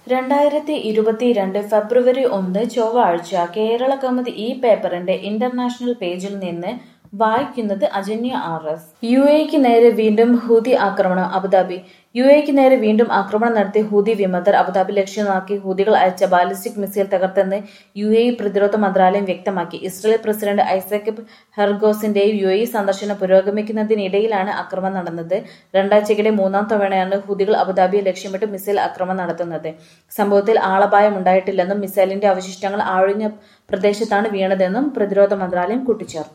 രണ്ടായിരത്തി ഇരുപത്തിരണ്ട് ഫെബ്രുവരി ഒന്ന് ചൊവ്വാഴ്ച കേരള കൗമുദി ഈ പേപ്പറിന്റെ ഇന്റർനാഷണൽ പേജിൽ നിന്ന് വായിക്കുന്നത് അജന്യ ആർ എസ് യു എക്ക് നേരെ വീണ്ടും ഹൂതി ആക്രമണം അബുദാബി യു എക്ക് നേരെ വീണ്ടും ആക്രമണം നടത്തിയ ഹൂതി വിമതർ അബുദാബി ലക്ഷ്യമാക്കി ഹൂതികൾ അയച്ച ബാലിസ്റ്റിക് മിസൈൽ തകർത്തെന്ന് യു എ പ്രതിരോധ മന്ത്രാലയം വ്യക്തമാക്കി ഇസ്രയേൽ പ്രസിഡന്റ് ഐസക് ഹെർഗോസിന്റെയും യു എ സന്ദർശനം പുരോഗമിക്കുന്നതിനിടയിലാണ് ആക്രമണം നടന്നത് രണ്ടാഴ്ചക്കിടെ മൂന്നാം തവണയാണ് ഹൂതികൾ അബുദാബിയെ ലക്ഷ്യമിട്ട് മിസൈൽ ആക്രമണം നടത്തുന്നത് സംഭവത്തിൽ ആളപായം ഉണ്ടായിട്ടില്ലെന്നും മിസൈലിന്റെ അവശിഷ്ടങ്ങൾ ആഴിഞ്ഞ പ്രദേശത്താണ് വീണതെന്നും പ്രതിരോധ മന്ത്രാലയം കൂട്ടിച്ചേർത്തു